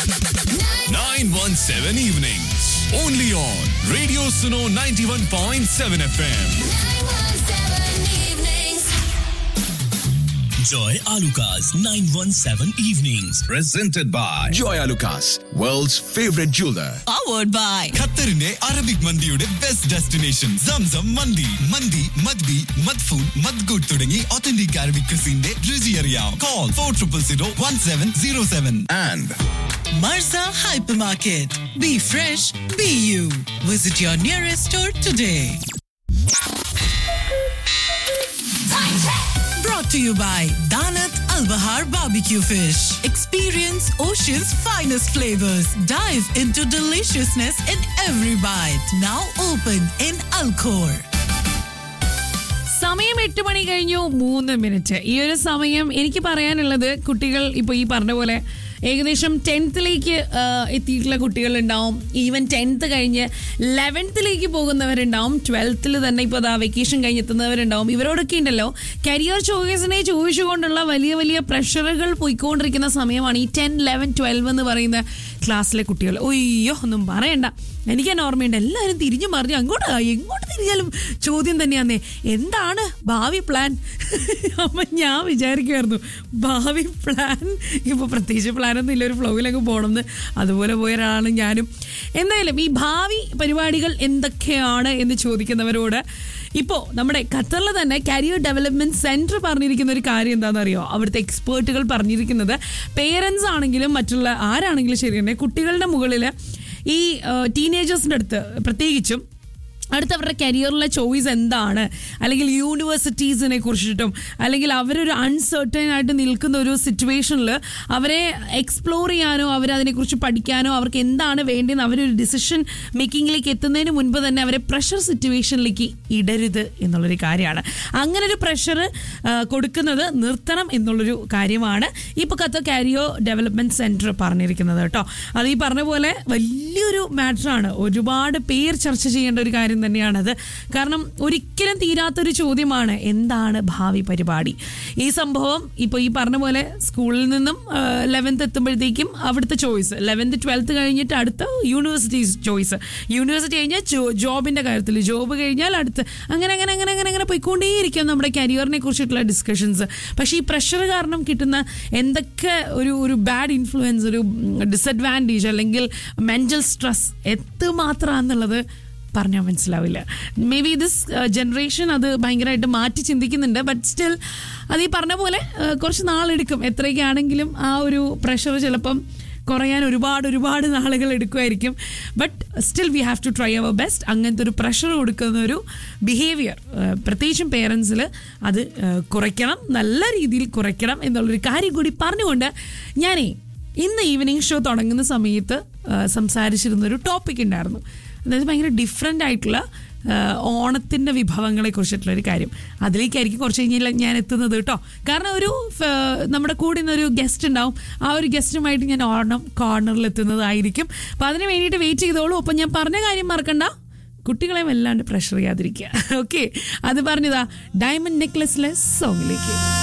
917 evenings. Only on Radio Suno 91.7 FM. Joy Alukas 917 Evenings. presented by Joy Lucas, world's favorite jeweler. powered by ഖത്തറിന്റെ Arabic മന്തിയുടെ best destination Zamzam mandi mandi madbi madfoon madghout തുടങ്ങി authentic Arabic ക്രിസിന്റെ രുചി അറിയാം call four triple zero one seven zero seven And Marza Hypermarket. Be fresh, be you. Visit your nearest store today. Brought to you by Danat Al Bahar Barbecue Fish. Experience ocean's finest flavors. Dive into deliciousness in every bite. Now open in Alcor. സമയം എട്ട് മണി കഴിഞ്ഞു മൂന്ന് minute ഈ ഒരു സമയം എനിക്ക് പറയാനുള്ളത് കുട്ടികൾ ഇപ്പോൾ ഈ പറഞ്ഞ പോലെ ഏകദേശം ടെൻത്തിലേക്ക് എത്തിയിട്ടുള്ള കുട്ടികളുണ്ടാവും ഈവൻ ടെൻത്ത് കഴിഞ്ഞ് ലെവൻത്തിലേക്ക് പോകുന്നവരുണ്ടാവും ട്വൽത്തിൽ തന്നെ ഇപ്പോൾ അതാ വെക്കേഷൻ കഴിഞ്ഞെത്തുന്നവരുണ്ടാവും ഇവരോടൊക്കെ ഉണ്ടല്ലോ കരിയർ ചോയ്സിനെ ചോദിച്ചുകൊണ്ടുള്ള വലിയ വലിയ പ്രഷറുകൾ പോയിക്കൊണ്ടിരിക്കുന്ന സമയമാണ് ഈ ടെൻ ലെവൻ ട്വൽവ് എന്ന് പറയുന്ന ക്ലാസ്സിലെ കുട്ടികൾ ഒയ്യോ ഒന്നും പറയണ്ട എനിക്ക് തന്നെ ഓർമ്മയുണ്ട് എല്ലാവരും തിരിഞ്ഞു മറിഞ്ഞു അങ്ങോട്ട് എങ്ങോട്ട് തിരിഞ്ഞാലും ചോദ്യം തന്നെയാന്നേ എന്താണ് ഭാവി പ്ലാൻ അപ്പം ഞാൻ വിചാരിക്കുമായിരുന്നു ഭാവി പ്ലാൻ ഇപ്പോൾ പ്രത്യേകിച്ച് പ്ലാനൊന്നും ഇല്ല ഒരു ഫ്ലോയിലൊക്കെ പോകണമെന്ന് അതുപോലെ പോയ ഒരാളാണ് ഞാനും എന്തായാലും ഈ ഭാവി പരിപാടികൾ എന്തൊക്കെയാണ് എന്ന് ചോദിക്കുന്നവരോട് ഇപ്പോൾ നമ്മുടെ ഖത്തറിൽ തന്നെ കരിയർ ഡെവലപ്മെന്റ് സെന്റർ പറഞ്ഞിരിക്കുന്ന ഒരു കാര്യം എന്താണെന്നറിയോ അവിടുത്തെ എക്സ്പേർട്ടുകൾ പറഞ്ഞിരിക്കുന്നത് പേരൻസ് ആണെങ്കിലും മറ്റുള്ള ആരാണെങ്കിലും ശരി തന്നെ കുട്ടികളുടെ മുകളിൽ ഈ ടീനേജേഴ്സിൻ്റെ അടുത്ത് പ്രത്യേകിച്ചും അടുത്ത അവരുടെ കരിയറിലെ ചോയ്സ് എന്താണ് അല്ലെങ്കിൽ യൂണിവേഴ്സിറ്റീസിനെ കുറിച്ചിട്ടും അല്ലെങ്കിൽ അവരൊരു അൺസർട്ടൈൻ ആയിട്ട് നിൽക്കുന്ന ഒരു സിറ്റുവേഷനിൽ അവരെ എക്സ്പ്ലോർ ചെയ്യാനോ അവരതിനെക്കുറിച്ച് പഠിക്കാനോ അവർക്ക് എന്താണ് വേണ്ടതെന്ന് അവരൊരു ഡിസിഷൻ മേക്കിങ്ങിലേക്ക് എത്തുന്നതിന് മുൻപ് തന്നെ അവരെ പ്രഷർ സിറ്റുവേഷനിലേക്ക് ഇടരുത് എന്നുള്ളൊരു കാര്യമാണ് അങ്ങനെ ഒരു പ്രഷർ കൊടുക്കുന്നത് നിർത്തണം എന്നുള്ളൊരു കാര്യമാണ് ഇപ്പോൾ കത്ത കാരിയോ ഡെവലപ്മെന്റ് സെന്റർ പറഞ്ഞിരിക്കുന്നത് കേട്ടോ അത് ഈ പറഞ്ഞ പോലെ വലിയൊരു മാറ്ററാണ് ഒരുപാട് പേർ ചർച്ച ചെയ്യേണ്ട ഒരു കാര്യം തന്നെയാണത് കാരണം ഒരിക്കലും തീരാത്തൊരു ചോദ്യമാണ് എന്താണ് ഭാവി പരിപാടി ഈ സംഭവം ഇപ്പോൾ ഈ പറഞ്ഞ പോലെ സ്കൂളിൽ നിന്നും ലെവൻത്ത് എത്തുമ്പോഴത്തേക്കും അവിടുത്തെ ചോയ്സ് ലെവൻത്ത് ട്വൽത്ത് കഴിഞ്ഞിട്ട് അടുത്ത യൂണിവേഴ്സിറ്റി ചോയ്സ് യൂണിവേഴ്സിറ്റി കഴിഞ്ഞാൽ ജോബിൻ്റെ കാര്യത്തിൽ ജോബ് കഴിഞ്ഞാൽ അടുത്ത് അങ്ങനെ അങ്ങനെ അങ്ങനെ അങ്ങനെ അങ്ങനെ പോയിക്കൊണ്ടേയിരിക്കും നമ്മുടെ കരിയറിനെ കുറിച്ചിട്ടുള്ള ഡിസ്കഷൻസ് പക്ഷേ ഈ പ്രഷർ കാരണം കിട്ടുന്ന എന്തൊക്കെ ഒരു ഒരു ബാഡ് ഇൻഫ്ലുവൻസ് ഒരു ഡിസഡ്വാൻറ്റേജ് അല്ലെങ്കിൽ മെൻ്റൽ സ്ട്രെസ് എത്തുമാത്രമാണെന്നുള്ളത് പറഞ്ഞാൽ മനസ്സിലാവില്ല മേ ബി ദിസ് ജനറേഷൻ അത് ഭയങ്കരമായിട്ട് മാറ്റി ചിന്തിക്കുന്നുണ്ട് ബട്ട് സ്റ്റിൽ അത് ഈ പറഞ്ഞ പോലെ uh, കുറച്ച് നാളെടുക്കും എത്രയൊക്കെയാണെങ്കിലും ആ ഒരു പ്രഷർ ചിലപ്പം കുറയാൻ ഒരുപാട് ഒരുപാട് നാളുകൾ എടുക്കുമായിരിക്കും but still we have to try our best അങ്ങനത്തെ ഒരു പ്രഷർ കൊടുക്കുന്ന ഒരു ബിഹേവിയർ പ്രത്യേകിച്ചും പേരൻസിൽ അത് uh, കുറയ്ക്കണം നല്ല രീതിയിൽ കുറയ്ക്കണം എന്നുള്ളൊരു കാര്യം കൂടി പറഞ്ഞുകൊണ്ട് ഞാനേ ഇന്ന് ഈവനിങ് ഷോ തുടങ്ങുന്ന സമയത്ത് uh, സംസാരിച്ചിരുന്ന ഒരു ടോപ്പിക് ഉണ്ടായിരുന്നു അതായത് ഭയങ്കര ഡിഫറെൻ്റ് ആയിട്ടുള്ള ഓണത്തിൻ്റെ വിഭവങ്ങളെ കുറിച്ചിട്ടുള്ള ഒരു കാര്യം അതിലേക്കായിരിക്കും കുറച്ച് കഴിഞ്ഞാൽ ഞാൻ എത്തുന്നത് കേട്ടോ കാരണം ഒരു ഫ- നമ്മുടെ കൂടെ ഇന്നൊരു ഗസ്റ്റ് ഉണ്ടാവും ആ ഒരു ഗസ്റ്റുമായിട്ട് ഞാൻ ഓണം കോർണറിൽ എത്തുന്നതായിരിക്കും അപ്പം അതിന് വേണ്ടിയിട്ട് വെയിറ്റ് ചെയ്തോളൂ അപ്പം ഞാൻ പറഞ്ഞ കാര്യം മറക്കണ്ട കുട്ടികളെ വല്ലാണ്ട് പ്രഷർ ചെയ്യാതിരിക്കുക ഓക്കെ അത് പറഞ്ഞതാ ഡയമണ്ട് നെക്ലസ്ലെസ് സോങ്ങിലേക്ക്